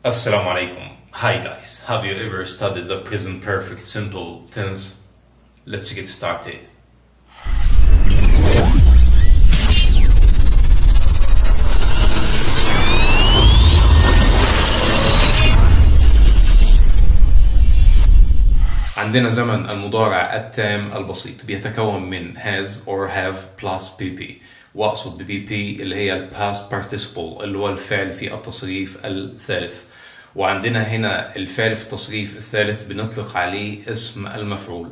Assalamu alaikum. Hi guys. Have you ever studied the present perfect simple tense? Let's get started. عندنا زمن المضارع التام البسيط بيتكون من has or have plus pp واقصد ب pp اللي هي ال past participle اللي هو الفعل في التصريف الثالث وعندنا هنا الفعل في التصريف الثالث بنطلق عليه اسم المفعول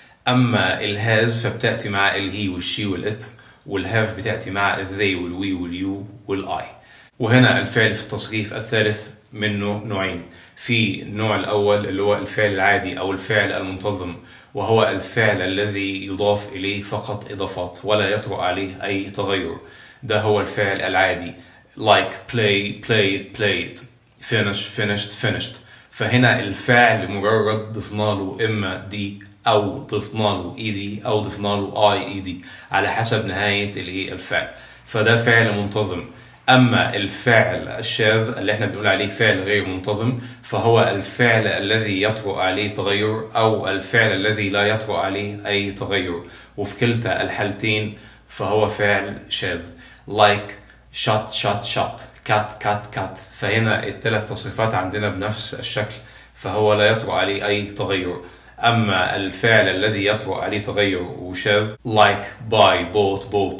اما الهاز فبتاتي مع الهي والشي والات والهاف بتاتي مع الذي والوي واليو والاي وهنا الفعل في التصريف الثالث منه نوعين في النوع الأول اللي هو الفعل العادي أو الفعل المنتظم وهو الفعل الذي يضاف إليه فقط إضافات ولا يطرأ عليه أي تغير ده هو الفعل العادي like play played played finish finished finished فهنا الفعل مجرد ضفنا له إما دي أو ضفنا له إي دي أو ضفنا له آي إي دي على حسب نهاية الإيه الفعل فده فعل منتظم أما الفعل الشاذ اللي احنا بنقول عليه فعل غير منتظم فهو الفعل الذي يطرأ عليه تغير أو الفعل الذي لا يطرأ عليه أي تغير وفي كلتا الحالتين فهو فعل شاذ like shot shot shot cut cut cut فهنا الثلاث تصريفات عندنا بنفس الشكل فهو لا يطرأ عليه أي تغير أما الفعل الذي يطرأ عليه تغير وشاذ like buy bought bought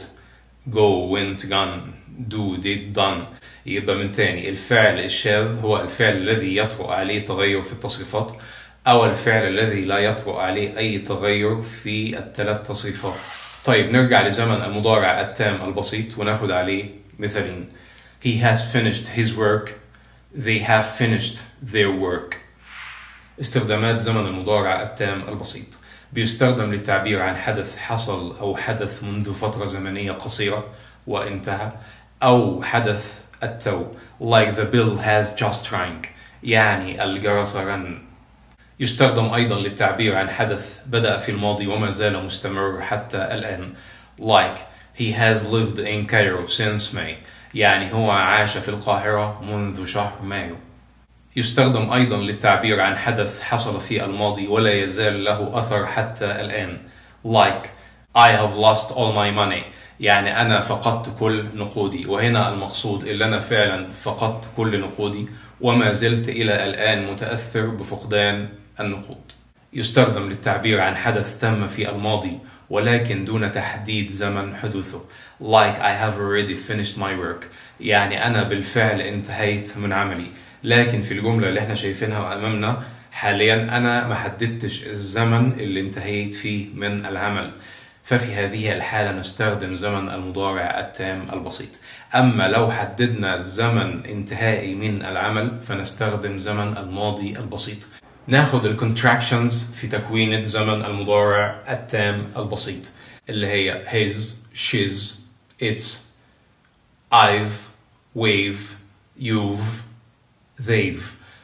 go went gone do did done يبقى من تاني الفعل الشاذ هو الفعل الذي يطرأ عليه تغير في التصريفات أو الفعل الذي لا يطرأ عليه أي تغير في الثلاث تصريفات طيب نرجع لزمن المضارع التام البسيط وناخد عليه مثالين He has finished his work They have finished their work استخدامات زمن المضارع التام البسيط بيستخدم للتعبير عن حدث حصل أو حدث منذ فترة زمنية قصيرة وانتهى أو حدث التو like the bell has just rang يعني الجرس رن يستخدم أيضا للتعبير عن حدث بدأ في الماضي وما زال مستمر حتى الآن like he has lived in Cairo since May يعني هو عاش في القاهرة منذ شهر مايو يستخدم أيضا للتعبير عن حدث حصل في الماضي ولا يزال له أثر حتى الآن like I have lost all my money يعني أنا فقدت كل نقودي وهنا المقصود اللي أنا فعلا فقدت كل نقودي وما زلت إلى الآن متأثر بفقدان النقود يستخدم للتعبير عن حدث تم في الماضي ولكن دون تحديد زمن حدوثه like I have already finished my work يعني أنا بالفعل انتهيت من عملي لكن في الجملة اللي احنا شايفينها أمامنا حاليا أنا ما حددتش الزمن اللي انتهيت فيه من العمل ففي هذه الحالة نستخدم زمن المضارع التام البسيط أما لو حددنا زمن انتهائي من العمل فنستخدم زمن الماضي البسيط ناخد الكونتراكشنز في تكوين زمن المضارع التام البسيط اللي هي his, she's, its, I've, we've, you've, they've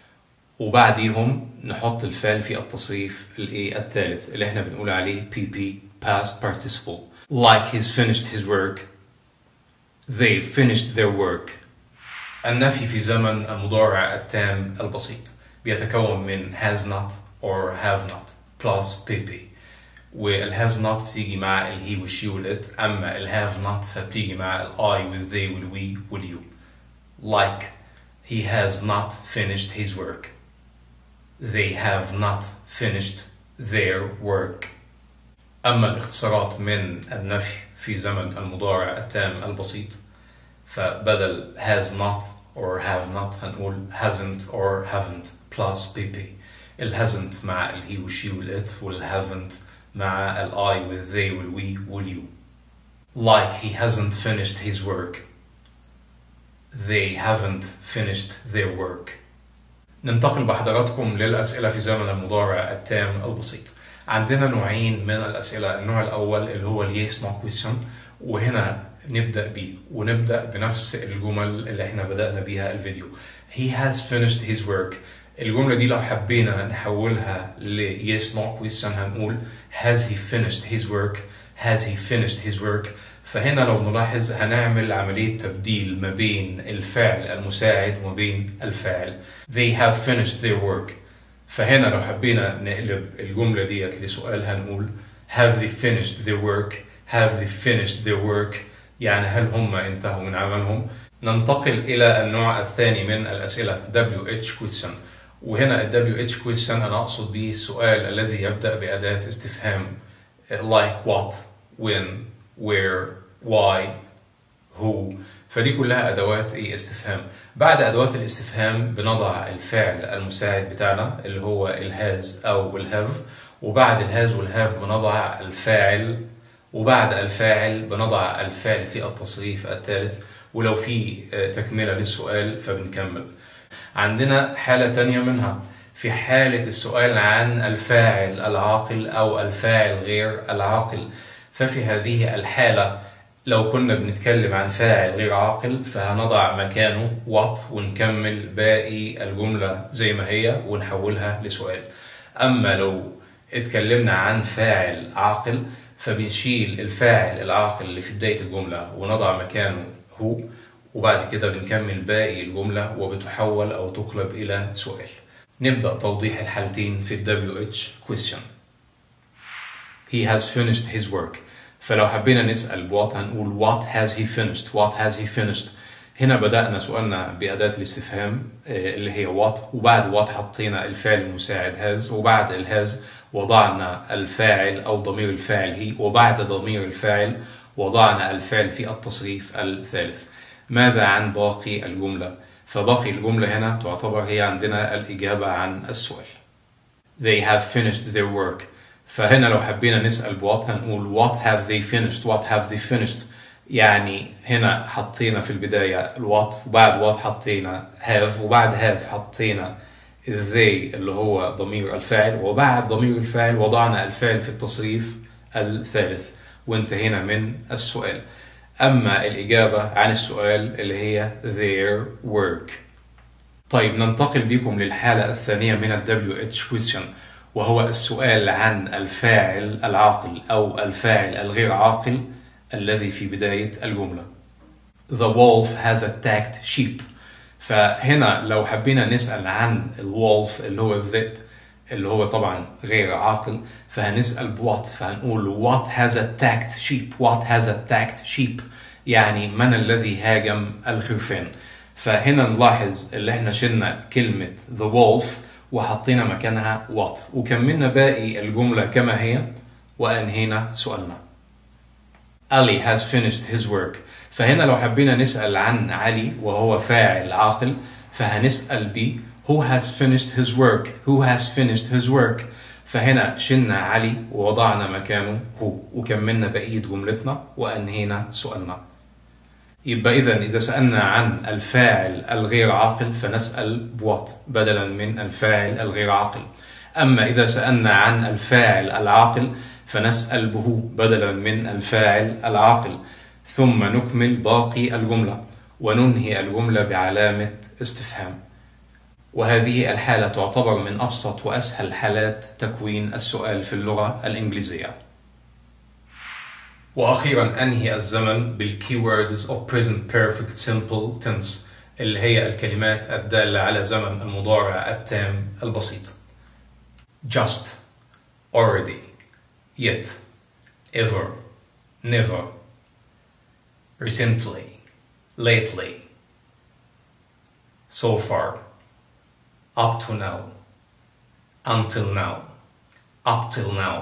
وبعديهم نحط الفعل في التصريف الايه الثالث اللي احنا بنقول عليه PP past participle like he's finished his work they've finished their work النفي في زمن المضارع التام البسيط بيتكون من has not or have not plus PP وال has not بتيجي مع ال he والشي والit أما ال have not فبتيجي مع ال I with they وال we وال you like he has not finished his work they have not finished their work أما الاختصارات من النفي في زمن المضارع التام البسيط فبدل has not or have not هنقول hasn't or haven't plus pp ال hasn't مع ال he والشي والit وال haven't مع ال I with they وال we وال you like he hasn't finished his work they haven't finished their work ننتقل بحضراتكم للأسئلة في زمن المضارع التام البسيط عندنا نوعين من الأسئلة النوع الأول اللي هو ال yes no question وهنا نبدأ بيه ونبدأ بنفس الجمل اللي احنا بدأنا بيها الفيديو he has finished his work الجملة دي لو حبينا نحولها ل yes no question هنقول has he finished his work has he finished his work فهنا لو نلاحظ هنعمل عملية تبديل ما بين الفعل المساعد وما بين الفاعل they have finished their work فهنا لو حبينا نقلب الجملة ديت لسؤال هنقول have they finished their work have they finished their work يعني هل هم انتهوا من عملهم ننتقل إلى النوع الثاني من الأسئلة WH question وهنا ال WH question أنا أقصد به السؤال الذي يبدأ بأداة استفهام like what when where why who فدي كلها أدوات إيه استفهام بعد أدوات الاستفهام بنضع الفعل المساعد بتاعنا اللي هو الهاز أو الهاف وبعد الهاز والهاف بنضع الفاعل وبعد الفاعل بنضع الفعل في التصريف الثالث ولو في تكملة للسؤال فبنكمل عندنا حالة تانية منها في حالة السؤال عن الفاعل العاقل أو الفاعل غير العاقل ففي هذه الحالة لو كنا بنتكلم عن فاعل غير عاقل فهنضع مكانه what ونكمل باقي الجملة زي ما هي ونحولها لسؤال أما لو اتكلمنا عن فاعل عاقل فبنشيل الفاعل العاقل اللي في بداية الجملة ونضع مكانه هو وبعد كده بنكمل باقي الجملة وبتحول أو تقلب إلى سؤال نبدأ توضيح الحالتين في ال WH question He has finished his work فلو حبينا نسأل what هنقول what has he finished what has he finished هنا بدأنا سؤالنا بأداة الاستفهام اللي هي what وبعد what حطينا الفعل المساعد has وبعد الهاز وضعنا الفاعل أو ضمير الفاعل هي وبعد ضمير الفاعل وضعنا الفعل في التصريف الثالث ماذا عن باقي الجملة؟ فباقي الجملة هنا تعتبر هي عندنا الإجابة عن السؤال They have finished their work فهنا لو حبينا نسأل بوات هنقول what have they finished what have they finished يعني هنا حطينا في البداية الوات وبعد وات حطينا have وبعد have حطينا they اللي هو ضمير الفاعل وبعد ضمير الفاعل وضعنا الفعل في التصريف الثالث وانتهينا من السؤال أما الإجابة عن السؤال اللي هي their work طيب ننتقل بكم للحالة الثانية من ال WH question وهو السؤال عن الفاعل العاقل أو الفاعل الغير عاقل الذي في بداية الجملة The wolf has attacked sheep فهنا لو حبينا نسأل عن الولف اللي هو الذئب اللي هو طبعا غير عاقل فهنسأل بوات فهنقول what has attacked sheep what has attacked sheep يعني من الذي هاجم الخرفان فهنا نلاحظ اللي احنا شلنا كلمة the wolf وحطينا مكانها what وكملنا باقي الجملة كما هي وأنهينا سؤالنا Ali has finished his work فهنا لو حبينا نسأل عن علي وهو فاعل عاقل فهنسأل ب who has finished his work who has finished his work فهنا شلنا علي ووضعنا مكانه هو وكملنا بقية جملتنا وأنهينا سؤالنا يبقى إذا إذا سألنا عن الفاعل الغير عاقل فنسأل بوات بدلا من الفاعل الغير عاقل أما إذا سألنا عن الفاعل العاقل فنسأل به بدلا من الفاعل العاقل ثم نكمل باقي الجملة وننهي الجملة بعلامة استفهام وهذه الحالة تعتبر من أبسط وأسهل حالات تكوين السؤال في اللغة الإنجليزية وأخيرا أنهي الزمن بالkeywords of present perfect simple tense اللي هي الكلمات الدالة على زمن المضارع التام البسيط just already yet ever never recently lately so far up to now until now up till now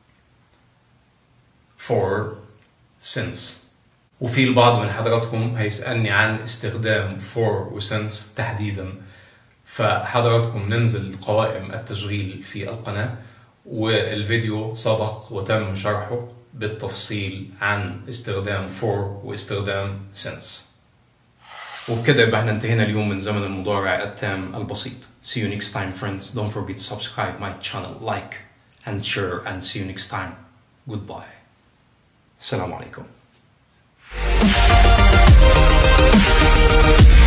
for since وفي البعض من حضراتكم هيسألني عن استخدام for و since تحديدا فحضراتكم ننزل قوائم التشغيل في القناة والفيديو سبق وتم شرحه بالتفصيل عن استخدام for واستخدام since وبكده يبقى احنا انتهينا اليوم من زمن المضارع التام البسيط. See you next time friends. Don't forget to subscribe my channel, like and share and see you next time. Goodbye. السلام عليكم.